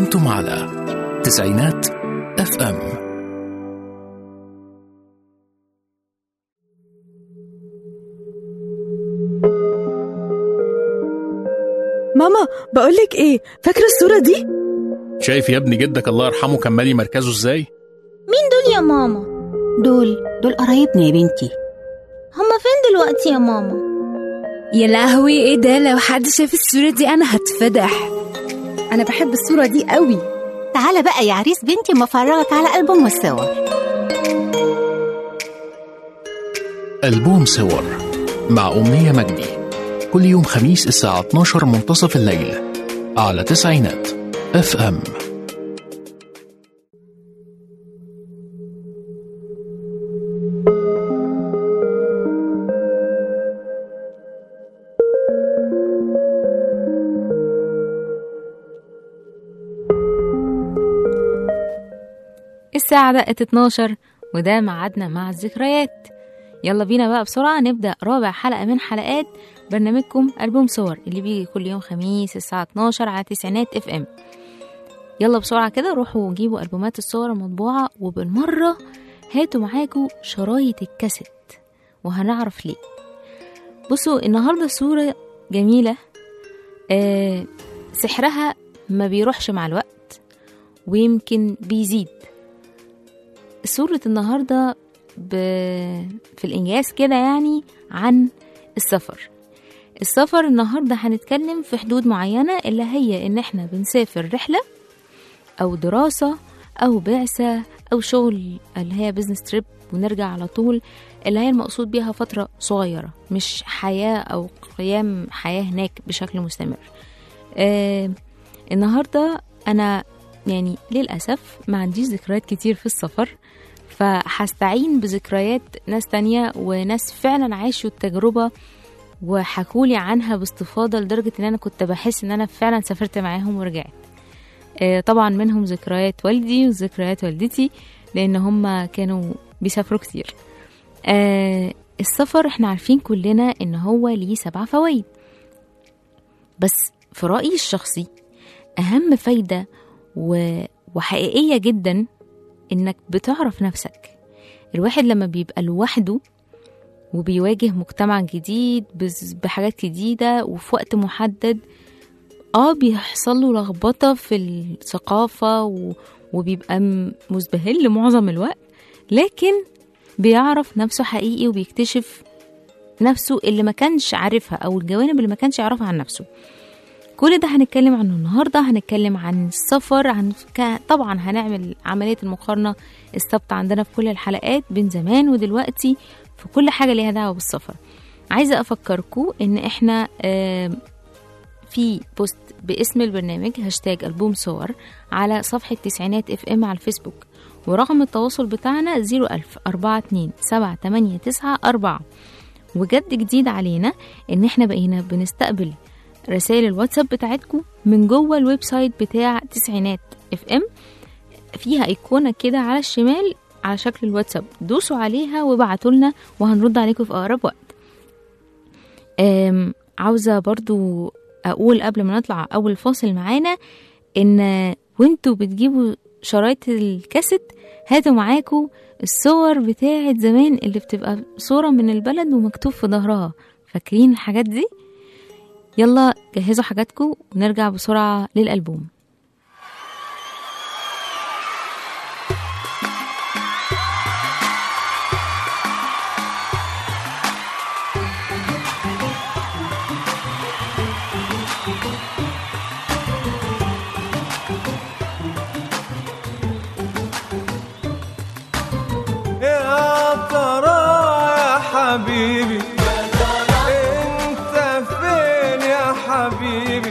أنتم على تسعينات اف ام ماما بقولك ايه فاكرة الصورة دي؟ شايف يا ابني جدك الله يرحمه كان مالي مركزه ازاي مين دول يا ماما دول دول قرايبنا يا بنتي هما فين دلوقتي يا ماما يا لهوي ايه ده لو حد شاف الصورة دي انا هتفضح أنا بحب الصورة دي قوي تعالى بقى يا عريس بنتي ما افرجك على ألبوم الصور ألبوم صور مع أمنية مجدي كل يوم خميس الساعة 12 منتصف الليل على تسعينات اف ام الساعة دقت 12 وده ميعادنا مع الذكريات يلا بينا بقى بسرعة نبدأ رابع حلقة من حلقات برنامجكم ألبوم صور اللي بيجي كل يوم خميس الساعة 12 على تسعينات اف ام يلا بسرعة كده روحوا جيبوا ألبومات الصور المطبوعة وبالمرة هاتوا معاكوا شرايط الكاسيت وهنعرف ليه بصوا النهاردة صورة جميلة آه سحرها ما بيروحش مع الوقت ويمكن بيزيد صورة النهاردة ب... في الإنجاز كده يعني عن السفر السفر النهاردة هنتكلم في حدود معينة اللي هي إن إحنا بنسافر رحلة أو دراسة أو بعثة أو شغل اللي هي بزنس تريب ونرجع على طول اللي هي المقصود بيها فترة صغيرة مش حياة أو قيام حياة هناك بشكل مستمر آه النهاردة أنا يعني للأسف ما عنديش ذكريات كتير في السفر فهستعين بذكريات ناس تانية وناس فعلا عاشوا التجربة وحكولي عنها باستفاضة لدرجة ان انا كنت بحس ان انا فعلا سافرت معاهم ورجعت آه، طبعا منهم ذكريات والدي وذكريات والدتي لان هم كانوا بيسافروا كتير آه، السفر احنا عارفين كلنا ان هو ليه سبع فوائد بس في رأيي الشخصي أهم فايدة و... وحقيقية جدا إنك بتعرف نفسك الواحد لما بيبقى لوحده وبيواجه مجتمع جديد بز- بحاجات جديدة وفي وقت محدد اه بيحصل له لخبطة في الثقافة و... وبيبقى م- مزبهل معظم الوقت لكن بيعرف نفسه حقيقي وبيكتشف نفسه اللي ما كانش عارفها او الجوانب اللي ما كانش يعرفها عن نفسه كل ده هنتكلم عنه النهارده هنتكلم عن السفر عن ك- طبعا هنعمل عمليه المقارنه الثابته عندنا في كل الحلقات بين زمان ودلوقتي في كل حاجه ليها دعوه بالسفر عايزه افكركم ان احنا آم، في بوست باسم البرنامج هاشتاج ألبوم صور على صفحة تسعينات اف ام على الفيسبوك ورقم التواصل بتاعنا 01000 42 789 4 وجد جديد علينا ان احنا بقينا بنستقبل رسائل الواتساب بتاعتكم من جوه الويب سايت بتاع تسعينات اف ام فيها ايقونه كده على الشمال على شكل الواتساب دوسوا عليها وابعتوا لنا وهنرد عليكم في اقرب وقت أم، عاوزه برضو اقول قبل ما نطلع اول فاصل معانا ان وانتوا بتجيبوا شرايط الكاسيت هاتوا معاكم الصور بتاعت زمان اللي بتبقى صورة من البلد ومكتوب في ظهرها فاكرين الحاجات دي يلا جهزوا حاجاتكم ونرجع بسرعة للألبوم يا ترى يا حبيبي انت فين يا حبيبي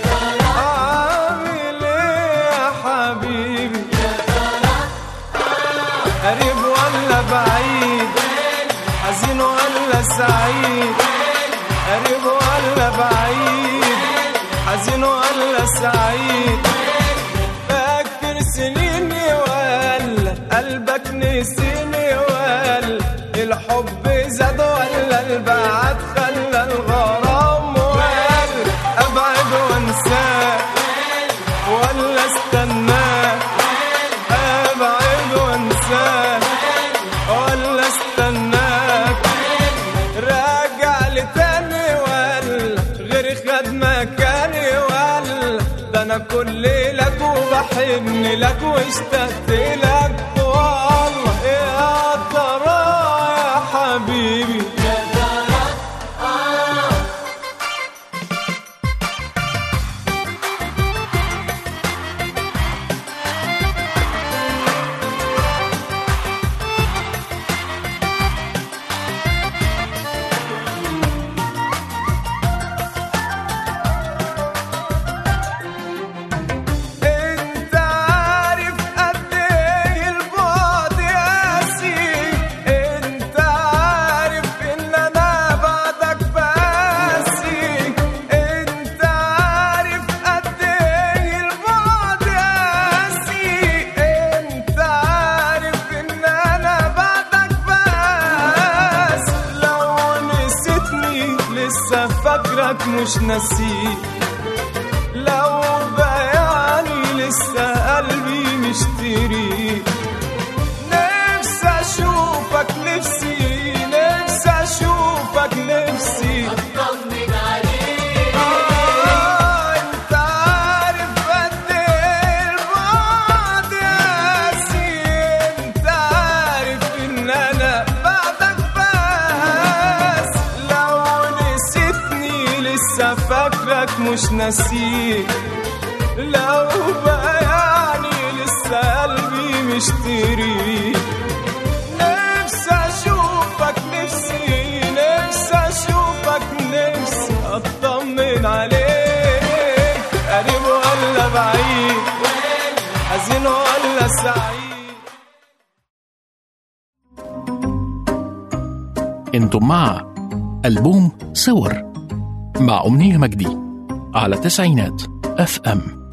عامل ايه يا حبيبي قريب ولا بعيد حزين ولا سعيد قريب ولا بعيد حزين ولا سعيد فاكر سنيني ولا قلبك نسيني ولا الحب زاد ولا البعد خلى الغرام ولا ابعد وانساك ولا ولا استناك ابعد وانساك ولا استناك راجع لي تاني ولا غير خد مكاني ولا ده انا كل لك وبحن لك واشتقت لك والله يا ترى يا حبيبي انت عارف قد ايه البعد قاسي انت عارف ان انا بعدك باسي انت عارف قد ايه البعد قاسي انت عارف ان انا بعدك بس لو نسيتني لسه فاكرك مش نسيت لو بيعني لسه قلبي مشتري نفسي اشوفك نفسي نفسي اشوفك نفسي آه، انت عارف قد ايه البعد قاسي انت عارف ان انا بعدك بس لو نسيتني لسه فاكرك مش نسيت لو بيعني لسه قلبي مشتري نفسي اشوفك نفسي نفسي اشوفك نفسي اطمن عليك قريب ولا بعيد حزين ولا سعيد انتم مع ألبوم صور مع أمنية مجدي على تسعينات اف ام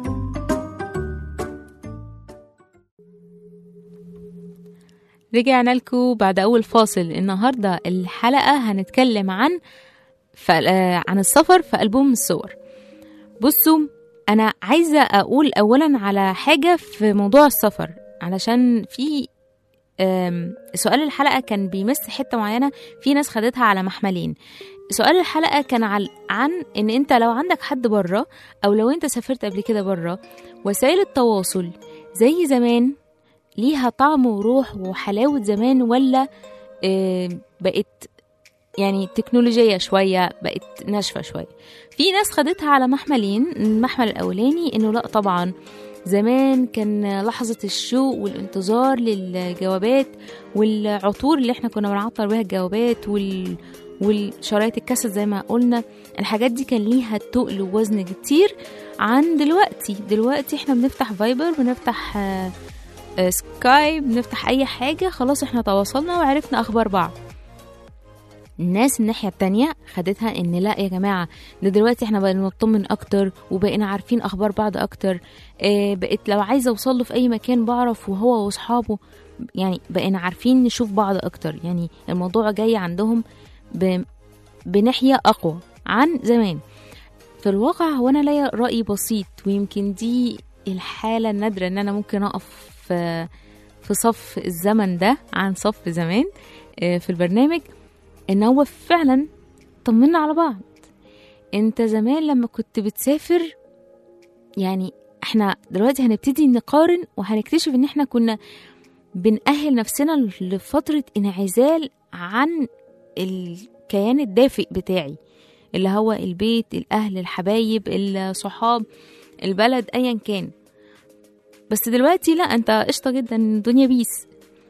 رجعنا لكم بعد أول فاصل النهاردة الحلقة هنتكلم عن ف... آه، عن السفر في ألبوم الصور بصوا أنا عايزة أقول أولا على حاجة في موضوع السفر علشان في آم، سؤال الحلقة كان بيمس حتة معينة في ناس خدتها على محملين سؤال الحلقة كان عن, عن إن أنت لو عندك حد بره أو لو أنت سافرت قبل كده بره وسائل التواصل زي زمان ليها طعم وروح وحلاوة زمان ولا آه، بقت يعني تكنولوجية شوية بقت ناشفة شوية في ناس خدتها على محملين المحمل الأولاني إنه لأ طبعا زمان كان لحظة الشوق والانتظار للجوابات والعطور اللي احنا كنا بنعطر بيها الجوابات وال والشرايط الكاسيت زي ما قلنا الحاجات دي كان ليها تقل ووزن كتير عن دلوقتي دلوقتي احنا بنفتح فايبر بنفتح آه، آه، سكايب بنفتح اي حاجة خلاص احنا تواصلنا وعرفنا اخبار بعض الناس الناحية التانية خدتها ان لا يا جماعة ده دلوقتي احنا بقينا نطمن اكتر وبقينا عارفين اخبار بعض اكتر اه بقيت لو عايزة اوصل له في اي مكان بعرف وهو واصحابه يعني بقينا عارفين نشوف بعض اكتر يعني الموضوع جاي عندهم ب... بناحية اقوى عن زمان في الواقع هو انا ليا رأي بسيط ويمكن دي الحالة النادرة ان انا ممكن اقف في في صف الزمن ده عن صف زمان آه، في البرنامج ان هو فعلا طمنا على بعض انت زمان لما كنت بتسافر يعني احنا دلوقتي هنبتدي نقارن وهنكتشف ان احنا كنا بنأهل نفسنا لفترة انعزال عن الكيان الدافئ بتاعي اللي هو البيت الأهل الحبايب الصحاب البلد أيا كان بس دلوقتي لا انت قشطة جدا الدنيا بيس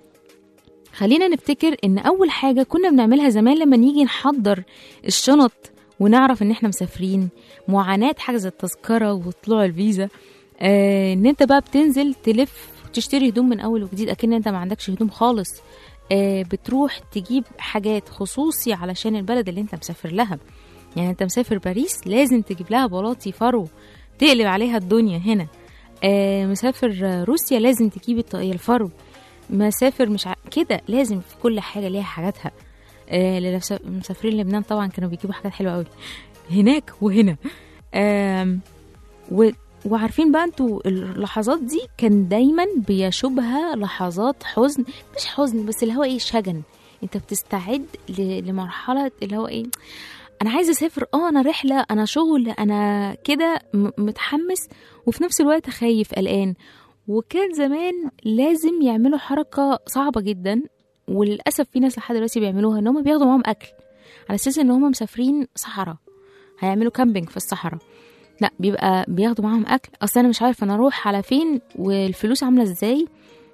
خلينا نفتكر ان اول حاجة كنا بنعملها زمان لما نيجي نحضر الشنط ونعرف ان احنا مسافرين معاناة حجز التذكرة وطلوع الفيزا آه ان انت بقى بتنزل تلف تشتري هدوم من اول وجديد اكن انت ما عندكش هدوم خالص آه بتروح تجيب حاجات خصوصي علشان البلد اللي انت مسافر لها يعني انت مسافر باريس لازم تجيب لها بلاطي فرو تقلب عليها الدنيا هنا آه مسافر آه، روسيا لازم تجيب الطاقية الفرو مسافر مش ع... كده لازم في كل حاجة ليها حاجاتها آه اللي لفس- مسافرين لبنان طبعا كانوا بيجيبوا حاجات حلوة قوي هناك وهنا آم، وعارفين بقى انتوا اللحظات دي كان دايما بيشوبها لحظات حزن مش حزن بس اللي هو ايه شجن انت بتستعد ل- لمرحله اللي هو ايه انا عايزه اسافر اه انا رحله انا شغل انا كده م- متحمس وفي نفس الوقت خايف قلقان وكان زمان لازم يعملوا حركه صعبه جدا وللاسف في ناس لحد دلوقتي بيعملوها ان هم بياخدوا معاهم اكل على اساس ان هم مسافرين صحراء هيعملوا كامبينج في الصحراء لا بيبقى بياخدوا معاهم اكل اصل انا مش عارف انا اروح على فين والفلوس عامله ازاي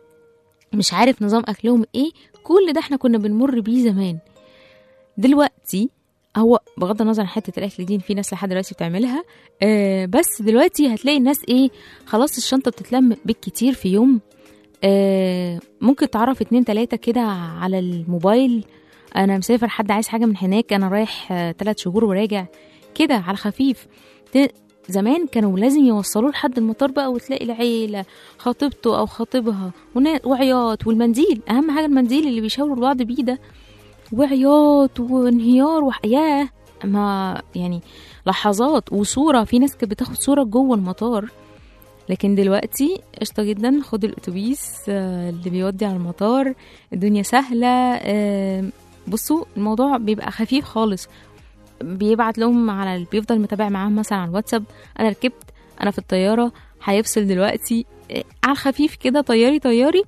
مش عارف نظام اكلهم ايه كل ده احنا كنا بنمر بيه زمان دلوقتي هو بغض النظر عن حته الاكل دي في ناس لحد دلوقتي بتعملها آه بس دلوقتي هتلاقي الناس ايه خلاص الشنطه بتتلم بالكتير في يوم آه ممكن تعرف اتنين تلاتة كده على الموبايل انا مسافر حد عايز حاجه من هناك انا رايح آه تلات شهور وراجع كده على خفيف ت- زمان كانوا لازم يوصلوه لحد المطار بقى وتلاقي العيلة خطيبته أو خطيبها ونا- وعياط والمنديل أهم حاجة المنديل اللي بيشاوروا لبعض بيه ده وعياط وانهيار وحياه ما يعني لحظات وصورة في ناس كانت بتاخد صورة جوه المطار لكن دلوقتي قشطة جدا خد الأتوبيس آه، اللي بيودي على المطار الدنيا سهلة آه، بصوا الموضوع بيبقى خفيف خالص بيبعت لهم على ال- بيفضل متابع معاهم مثلا على الواتساب انا ركبت انا في الطياره هيفصل دلوقتي إيه، على الخفيف كده طياري طياري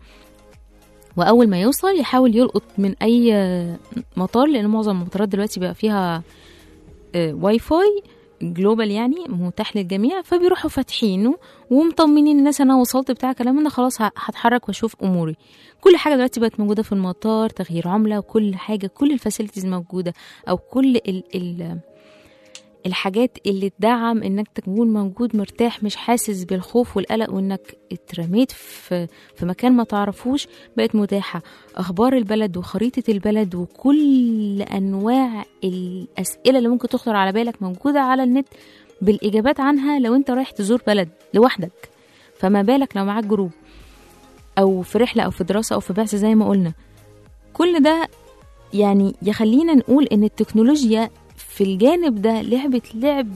واول ما يوصل يحاول يلقط من اي آه، مطار لان معظم المطارات دلوقتي بقى فيها آه، واي فاي جلوبال يعني متاح للجميع فبيروحوا فاتحينه ومطمنين الناس انا وصلت بتاع كلام من ده خلاص ه- هتحرك واشوف اموري كل حاجه دلوقتي بقت موجوده في المطار تغيير عمله وكل حاجه كل الفاسيلتيز موجوده او كل ال ال الحاجات اللي تدعم انك تكون موجود مرتاح مش حاسس بالخوف والقلق وانك اترميت في في مكان ما تعرفوش بقت متاحه اخبار البلد وخريطه البلد وكل انواع الاسئله اللي ممكن تخطر على بالك موجوده على النت بالاجابات عنها لو انت رايح تزور بلد لوحدك فما بالك لو معاك جروب او في رحله او في دراسه او في بعثه زي ما قلنا كل ده يعني يخلينا نقول ان التكنولوجيا في الجانب ده لعبة لعب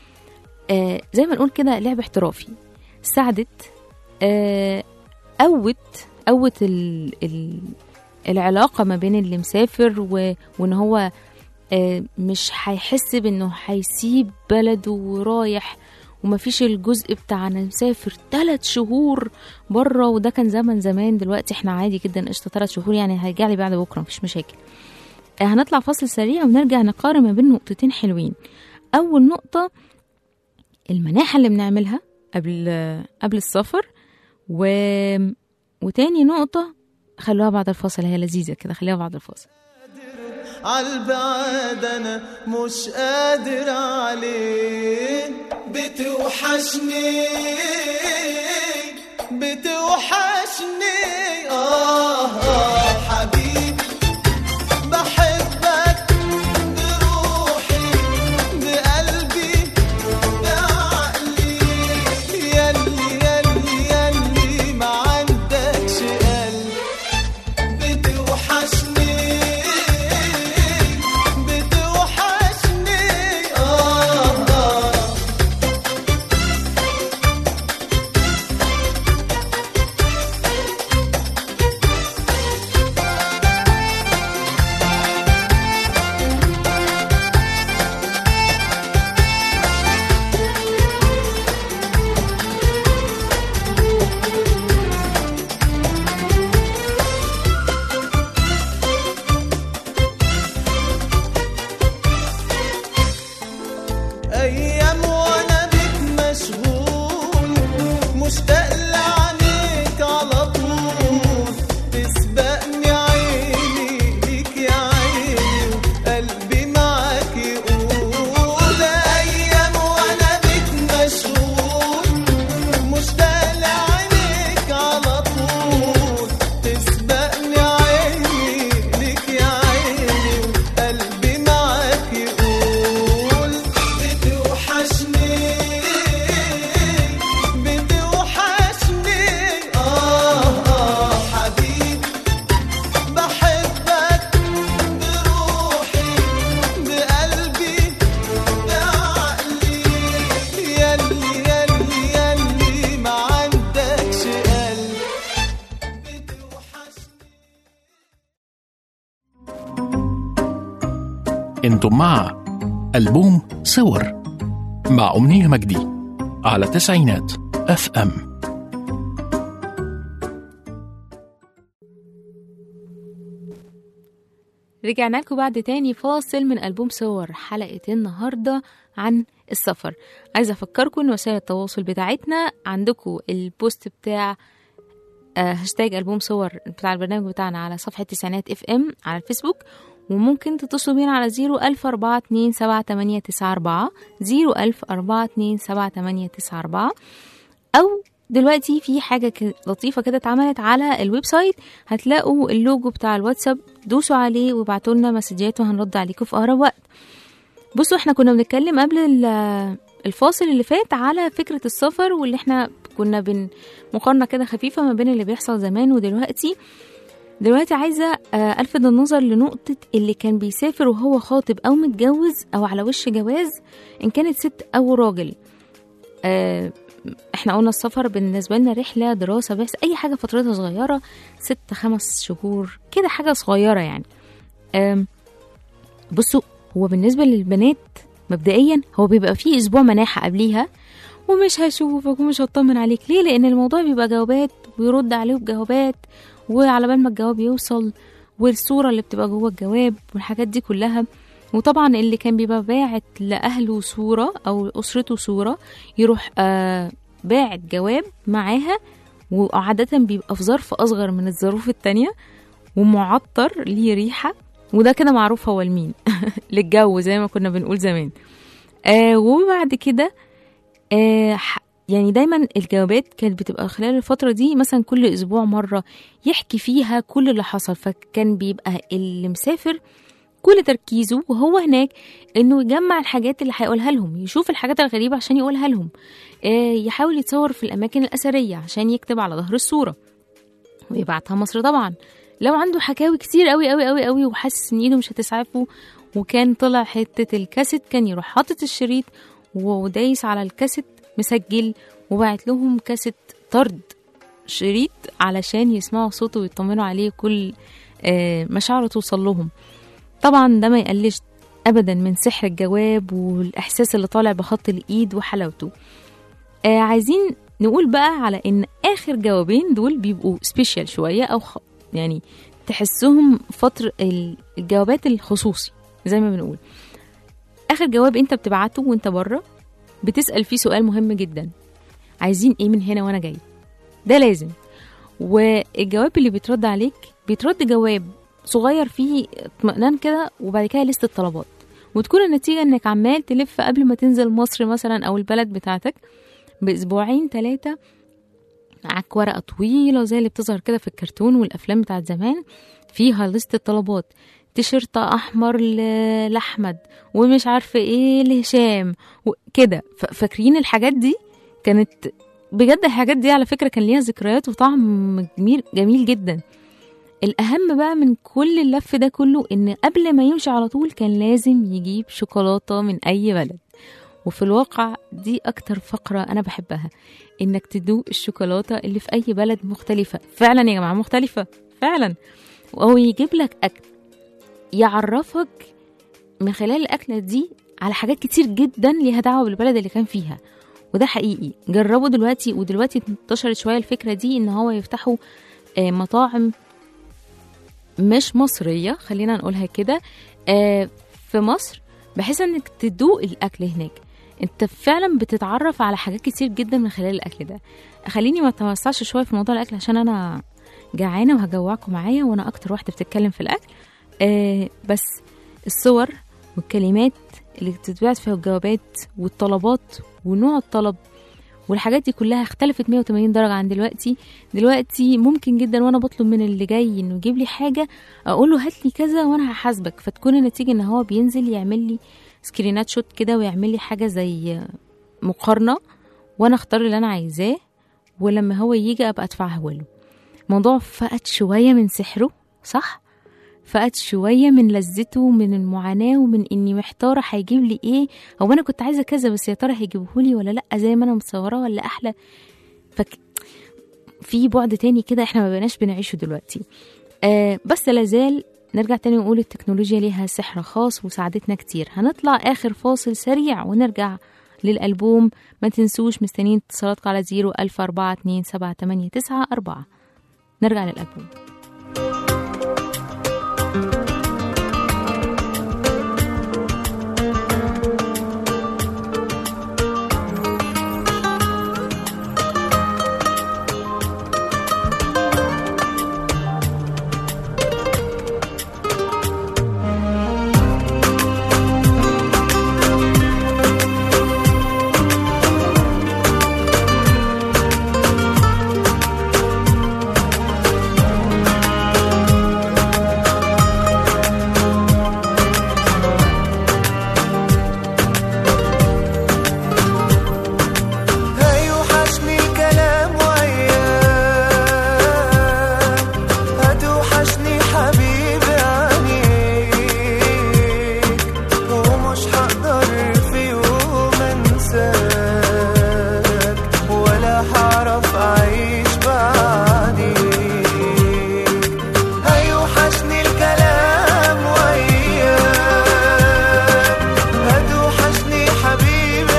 آه زي ما نقول كده لعب احترافي ساعدت آه قوت قوت ال ال العلاقة ما بين اللي مسافر و... وان هو آه مش هيحس بانه هيسيب بلده ورايح ومفيش الجزء بتاع انا مسافر ثلاث شهور بره وده كان زمن زمان دلوقتي احنا عادي جدا قشطه ثلاث شهور يعني هيرجع لي بعد بكره مفيش مشاكل آه، هنطلع فاصل سريع ونرجع نقارن ما بين نقطتين حلوين اول نقطه المناحه اللي بنعملها قبل قبل السفر و... وتاني نقطه خلوها بعد الفاصل هي لذيذه كده خليها بعد الفاصل عالبعد انا مش قادر عليه بتوحشني بتوحشني آه آه حبيبي بحبك بروحي بقلبي بعقلي ياللي ياللي ياللي ما عندكش قلب بتوحشني بتوحشني آه آه انتم مع ألبوم صور مع أمنية مجدي على تسعينات اف ام رجعنا لكم بعد تاني فاصل من ألبوم صور حلقة النهاردة عن السفر عايزة أفكركم إن وسائل التواصل بتاعتنا عندكم البوست بتاع آه، هاشتاج ألبوم صور بتاع البرنامج بتاعنا على صفحة تسعينات اف ام على الفيسبوك وممكن تتصلوا بينا على زيرو ألف أربعة اتنين سبعة تمانية تسعة أربعة زيرو ألف أربعة اتنين سبعة تمانية تسعة أربعة أو دلوقتي في حاجة ك- لطيفة كده اتعملت على الويب سايت هتلاقوا اللوجو بتاع الواتساب دوسوا عليه وابعتوا لنا مسجات وهنرد عليكم في أقرب وقت بصوا احنا كنا بنتكلم قبل ال- الفاصل اللي فات على فكرة السفر واللي احنا كنا بن مقارنة كده خفيفة ما بين اللي بيحصل زمان ودلوقتي دلوقتي عايزة آه، ألفت النظر لنقطة اللي كان بيسافر وهو خاطب أو متجوز أو على وش جواز إن كانت ست أو راجل آه، احنا قلنا السفر بالنسبة لنا رحلة دراسة بس أي حاجة فترتها صغيرة ست خمس شهور كده حاجة صغيرة يعني آم، بصوا هو بالنسبة للبنات مبدئيا هو بيبقى فيه أسبوع مناحة قبليها ومش هشوفك ومش هطمن عليك ليه لأن الموضوع بيبقى جوابات ويرد عليه بجوابات وعلى بال ما الجواب يوصل والصورة اللي بتبقى جوه الجواب والحاجات دي كلها وطبعا اللي كان بيبقى باعت لأهله صورة أو أسرته صورة يروح آه باعت جواب معاها وعادة بيبقى في ظرف أصغر من الظروف التانية ومعطر ليه ريحة وده كده معروف هو لمين للجو زي ما كنا بنقول زمان آه وبعد كده آه ح- يعني دايما الجوابات كانت بتبقى خلال الفترة دي مثلا كل أسبوع مرة يحكي فيها كل اللي حصل فكان بيبقى اللي مسافر كل تركيزه وهو هناك انه يجمع الحاجات اللي هيقولها لهم يشوف الحاجات الغريبة عشان يقولها لهم آه يحاول يتصور في الأماكن الأثرية عشان يكتب على ظهر الصورة ويبعتها مصر طبعا لو عنده حكاوي كتير قوي قوي قوي قوي وحاسس ان ايده مش هتسعفه وكان طلع حتة الكاسيت كان يروح حاطط الشريط ودايس على الكاسيت مسجل وبعت لهم كاسيت طرد شريط علشان يسمعوا صوته ويطمنوا عليه كل آه، مشاعره توصل لهم طبعا ده ما يقلش ابدا من سحر الجواب والاحساس اللي طالع بخط الايد وحلاوته آه عايزين نقول بقى على ان اخر جوابين دول بيبقوا سبيشال شويه او خ... يعني تحسهم فتر ال- الجوابات الخصوصي زي ما بنقول اخر جواب انت بتبعته وانت بره بتسال فيه سؤال مهم جدا عايزين ايه من هنا وانا جاي ده لازم والجواب اللي بيترد عليك بيترد جواب صغير فيه اطمئنان كده وبعد كده لستة طلبات وتكون النتيجة انك عمال تلف قبل ما تنزل مصر مثلا او البلد بتاعتك باسبوعين ثلاثة معاك ورقة طويلة زي اللي بتظهر كده في الكرتون والافلام بتاعت زمان فيها لستة طلبات تيشيرت احمر ل- لاحمد ومش عارفه ايه لهشام وكده ف- فاكرين الحاجات دي كانت بجد الحاجات دي على فكره كان ليها ذكريات وطعم جميل جميل جدا الاهم بقى من كل اللف ده كله ان قبل ما يمشي على طول كان لازم يجيب شوكولاته من اي بلد وفي الواقع دي اكتر فقره انا بحبها انك تدوق الشوكولاته اللي في اي بلد مختلفه فعلا يا جماعه مختلفه فعلا او يجيب لك اكل يعرفك من خلال الأكلة دي على حاجات كتير جدا ليها دعوة بالبلد اللي كان فيها وده حقيقي جربوا دلوقتي ودلوقتي انتشرت شوية الفكرة دي ان هو يفتحوا آه، مطاعم مش مصرية خلينا نقولها كده آه، في مصر بحيث انك تدوق الاكل هناك انت فعلا بتتعرف على حاجات كتير جدا من خلال الاكل ده خليني ما اتوسعش شويه في موضوع الاكل عشان انا جعانه وهجوعكم معايا وانا اكتر واحده بتتكلم في الاكل آه بس الصور والكلمات اللي بتتبعت فيها الجوابات والطلبات ونوع الطلب والحاجات دي كلها اختلفت 180 درجة عن دلوقتي دلوقتي ممكن جدا وانا بطلب من اللي جاي انه يجيب لي حاجة اقول له هات لي كذا وانا هحاسبك فتكون النتيجة ان هو بينزل يعمل لي سكرينات شوت كده ويعمل لي حاجة زي مقارنة وانا اختار اللي انا عايزاه ولما هو يجي ابقى ادفعه له موضوع فقد شوية من سحره صح؟ فقد شوية من لذته من المعاناة ومن إني محتارة هيجيب لي إيه هو أنا كنت عايزة كذا بس يا ترى هيجيبهولي ولا لأ زي ما أنا متصورة ولا أحلى فك... في بعد تاني كده إحنا ما بقناش بنعيشه دلوقتي آه بس لازال نرجع تاني ونقول التكنولوجيا ليها سحر خاص وساعدتنا كتير هنطلع آخر فاصل سريع ونرجع للألبوم ما تنسوش مستنيين اتصالاتكم على زيرو ألف أربعة اتنين سبعة تمانية تسعة أربعة نرجع للألبوم هيوحشني الكلام وياك هتوحشني حبيبي عينيك ومش هقدر في يوم انساك ولا هعرف اعيش بعديك هيوحشني الكلام وياك هتوحشني حبيبي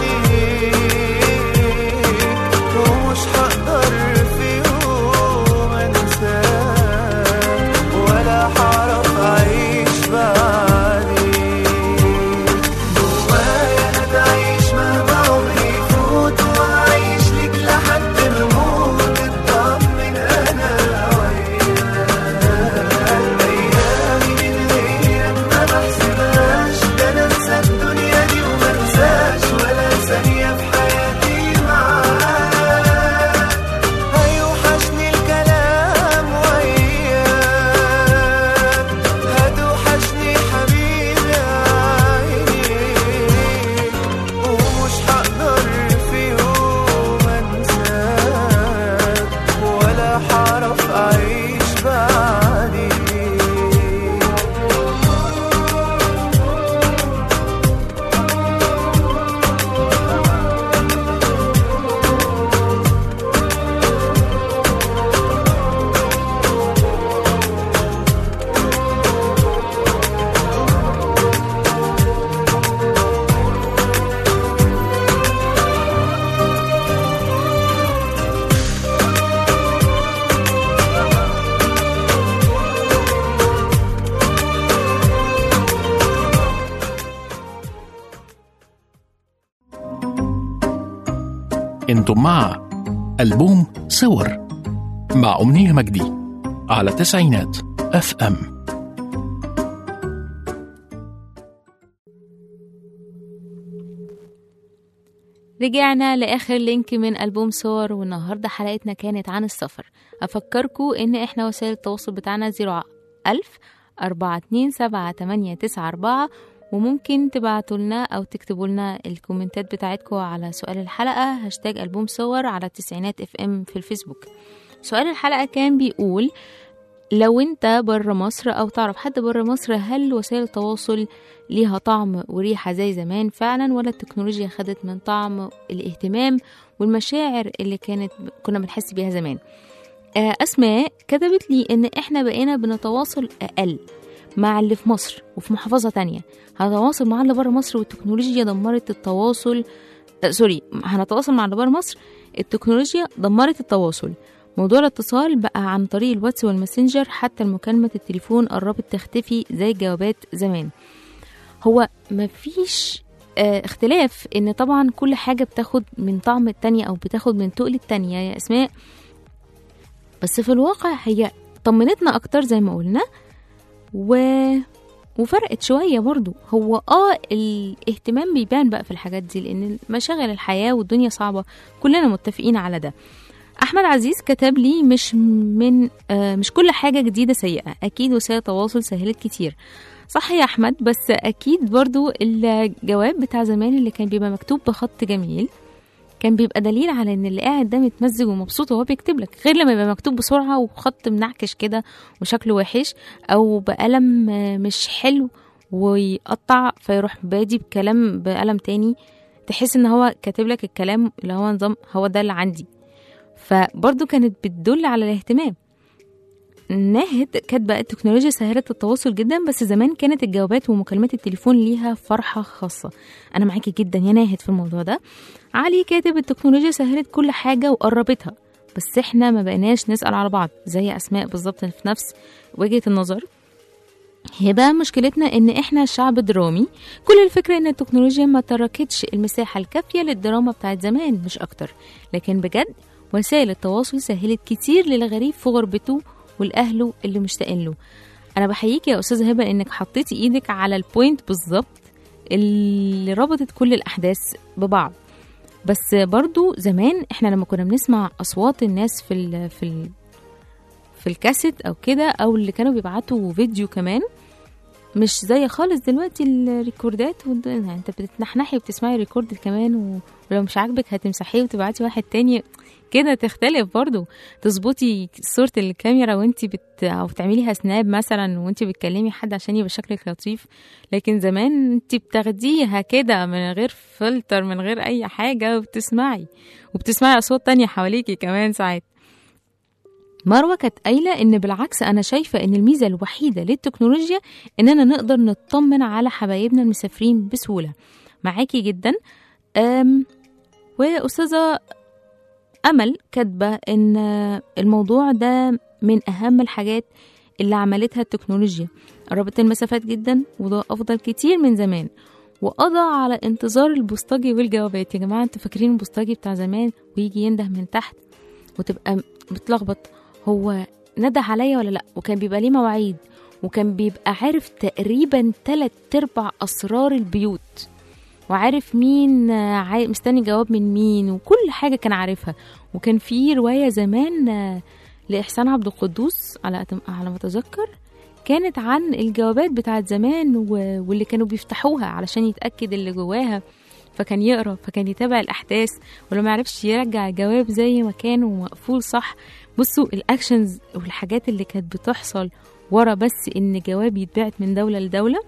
عينيك ومش هقدر في يوم انساك ولا هعرف اعيش بعديك جوايا هتعيش مهما عمري يفوت وأعيش ليك لحد ما أموت اطمن أنا وياك أيامي من غيرك ما بحسبهاش ده أنا أنسى الدنيا دي وما أنساش ولا ثانية في حياتي معاك هيوحشني الكلام وياك هتوحشني حبيبي عينيك ومش هقدر في يوم انساك ولا هعرف اعيش بعديك انتم مع ألبوم صور مع أمنية مجدي على تسعينات اف ام رجعنا لآخر لينك من ألبوم صور والنهاردة حلقتنا كانت عن السفر أفكركم إن إحنا وسائل التواصل بتاعنا زيرو ألف أربعة اتنين سبعة تمانية تسعة أربعة وممكن تبعتوا لنا أو تكتبوا لنا الكومنتات بتاعتكم على سؤال الحلقة هاشتاج ألبوم صور على التسعينات اف ام في الفيسبوك سؤال الحلقة كان بيقول لو انت بره مصر او تعرف حد بره مصر هل وسائل التواصل ليها طعم وريحة زي زمان فعلا ولا التكنولوجيا خدت من طعم الاهتمام والمشاعر اللي كانت كنا بنحس بيها زمان آه، أسماء كتبت لي إن إحنا بقينا بنتواصل أقل مع اللي في مصر وفي محافظة تانية هنتواصل مع اللي بره مصر والتكنولوجيا دمرت التواصل آه، سوري هنتواصل مع اللي بره مصر التكنولوجيا دمرت التواصل موضوع الاتصال بقى عن طريق الواتس والماسنجر حتى المكالمة التليفون قربت تختفي زي الجوابات زمان هو مفيش آه، اختلاف ان طبعا كل حاجة بتاخد من طعم التانية او بتاخد من تقل التانية يا اسماء بس في الواقع هي طمنتنا اكتر زي ما قلنا و... وفرقت شوية برضو هو اه الاهتمام بيبان بقى في الحاجات دي لان مشاغل الحياة والدنيا صعبة كلنا متفقين على ده احمد عزيز كتب لي مش من آه مش كل حاجة جديدة سيئة اكيد وسائل التواصل سهلت كتير صح يا احمد بس اكيد برضو الجواب بتاع زمان اللي كان بيبقى مكتوب بخط جميل كان بيبقى دليل على ان اللي قاعد ده متمزج ومبسوط وهو بيكتب لك غير لما يبقى مكتوب بسرعه وخط منعكش كده وشكله وحش او بقلم آه، مش حلو ويقطع فيروح بادي بكلام بقلم تاني تحس ان هو كاتب لك الكلام اللي هو نظام هو ده اللي عندي فبرضه كانت بتدل على الاهتمام ناهد كاتبة التكنولوجيا سهلت التواصل جدا بس زمان كانت الجوابات ومكالمات التليفون ليها فرحة خاصة أنا معاكي جدا يا ناهد في الموضوع ده علي كاتب التكنولوجيا سهلت كل حاجة وقربتها بس احنا ما بقيناش نسأل على بعض زي أسماء بالظبط في نفس وجهة النظر هي بقى مشكلتنا ان احنا شعب درامي كل الفكرة ان التكنولوجيا ما تركتش المساحة الكافية للدراما بتاعت زمان مش اكتر لكن بجد وسائل التواصل سهلت كتير للغريب في غربته والأهله اللي مشتاقين له انا بحييكي يا استاذه هبه انك حطيتي ايدك على البوينت بالظبط اللي ربطت كل الاحداث ببعض بس برضو زمان احنا لما كنا بنسمع اصوات الناس في ال في ال في الكاسيت او كده او اللي كانوا بيبعتوا فيديو كمان مش زي خالص دلوقتي الريكوردات والد- يعني انت بتتنحنحي وبتسمعي ريكورد كمان و- ولو مش عاجبك هتمسحيه وتبعتي واحد تاني كده تختلف برضو تظبطي صورة الكاميرا وانت بت او تعمليها سناب مثلا وانت بتكلمي حد عشان يبقى شكلك لطيف لكن زمان انت بتاخديها كده من غير فلتر من غير اي حاجة وبتسمعي وبتسمعي اصوات تانية حواليكي كمان ساعات مروة كانت قايلة إن بالعكس أنا شايفة إن الميزة الوحيدة للتكنولوجيا إننا نقدر نطمن على حبايبنا المسافرين بسهولة معاكي جدا أم وأستاذة أمل كاتبة إن الموضوع ده من أهم الحاجات اللي عملتها التكنولوجيا قربت المسافات جدا وده أفضل كتير من زمان وقضى على انتظار البوسطجي والجوابات يا جماعة انتوا فاكرين البوسطجي بتاع زمان ويجي ينده من تحت وتبقى متلخبط هو نده عليا ولا لا وكان بيبقى ليه مواعيد وكان بيبقى عارف تقريبا تلات ارباع اسرار البيوت وعارف مين آه، عاي- مستني جواب من مين وكل حاجه كان عارفها وكان في روايه زمان آه، لاحسان عبد القدوس على أتم- على ما اتذكر كانت عن الجوابات بتاعت زمان و- واللي كانوا بيفتحوها علشان يتاكد اللي جواها فكان يقرا فكان يتابع الاحداث ولو ما عرفش يرجع الجواب زي ما كان ومقفول صح بصوا الاكشنز والحاجات اللي كانت بتحصل ورا بس ان جواب يتبعت من دوله لدوله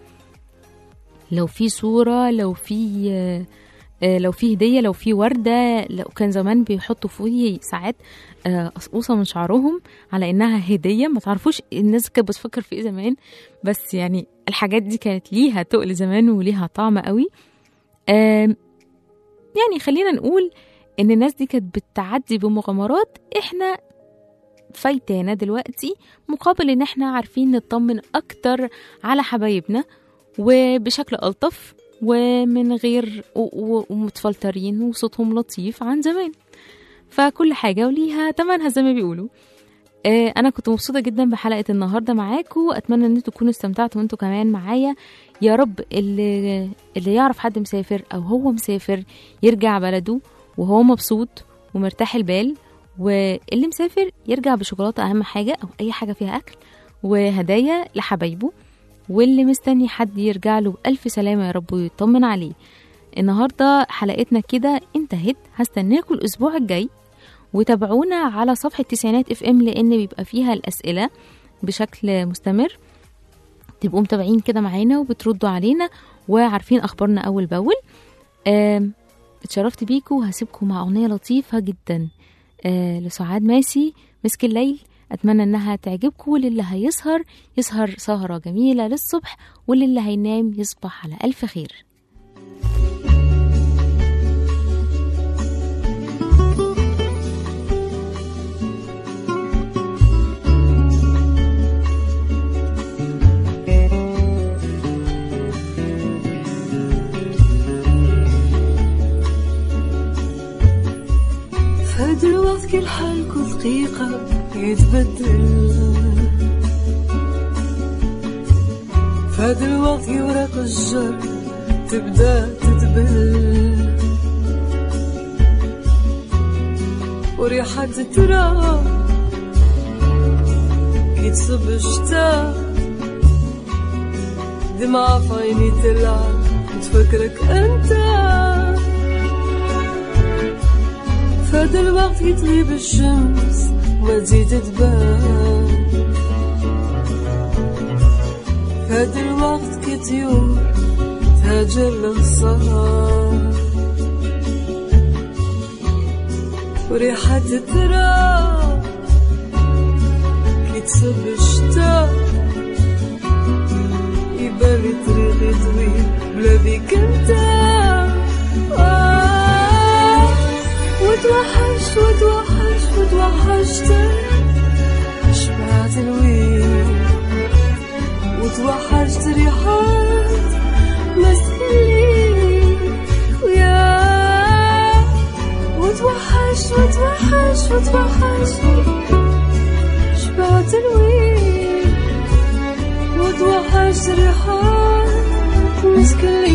لو في صوره لو في آه، آه، لو في هديه لو في ورده لو كان زمان بيحطوا فوقيه ساعات آه، قصقوصه من شعرهم على انها هديه ما تعرفوش الناس كانت بتفكر في ايه زمان بس يعني الحاجات دي كانت ليها تقل زمان وليها طعم قوي آم، يعني خلينا نقول ان الناس دي كانت بتعدي بمغامرات احنا فايتانا دلوقتي مقابل ان احنا عارفين نطمن اكتر على حبايبنا وبشكل الطف ومن غير و- و- ومتفلترين وصوتهم لطيف عن زمان فكل حاجة وليها تمنها زي ما بيقولوا آه، انا كنت مبسوطه جدا بحلقه النهارده معاكم اتمنى ان انتوا تكونوا استمتعتوا وانتوا كمان معايا يا رب اللي اللي يعرف حد مسافر او هو مسافر يرجع بلده وهو مبسوط ومرتاح البال واللي مسافر يرجع بشوكولاته اهم حاجه او اي حاجه فيها اكل وهدايا لحبايبه واللي مستني حد يرجع له بألف سلامة يا رب ويطمن عليه النهاردة حلقتنا كده انتهت هستناكم الأسبوع الجاي وتابعونا على صفحة تسعينات اف ام لأن بيبقى فيها الأسئلة بشكل مستمر تبقوا متابعين كده معانا وبتردوا علينا وعارفين أخبارنا أول بأول آم، اتشرفت بيكم وهسيبكم مع أغنية لطيفة جدا آه لسعاد ماسي مسك الليل أتمنى إنها تعجبكم وللي هيسهر يسهر سهرة جميلة للصبح وللي هينام يصبح على ألف خير فهاد الوقت كل حالك دقيقة يتبدل فهاد الوقت يورق الجر تبدا تدبل وريحة التراب يتصب الشتاء دمعة في عيني تلعب تفكرك انت فهذا الوقت يتغيب الشمس ما تزيد تبان فهذا الوقت كي طيور تهاجر للسهر وريحة التراب كي يتصب الشتا يبان طريقي طويل بلا بيك انت آه وتوحش وتوحش وتوحشت شبعت الويل وتوحشت ريحات مسكلي ويا وتوحش وتوحش وتوحش شبعت الويل وتوحشت ريحات مسكلي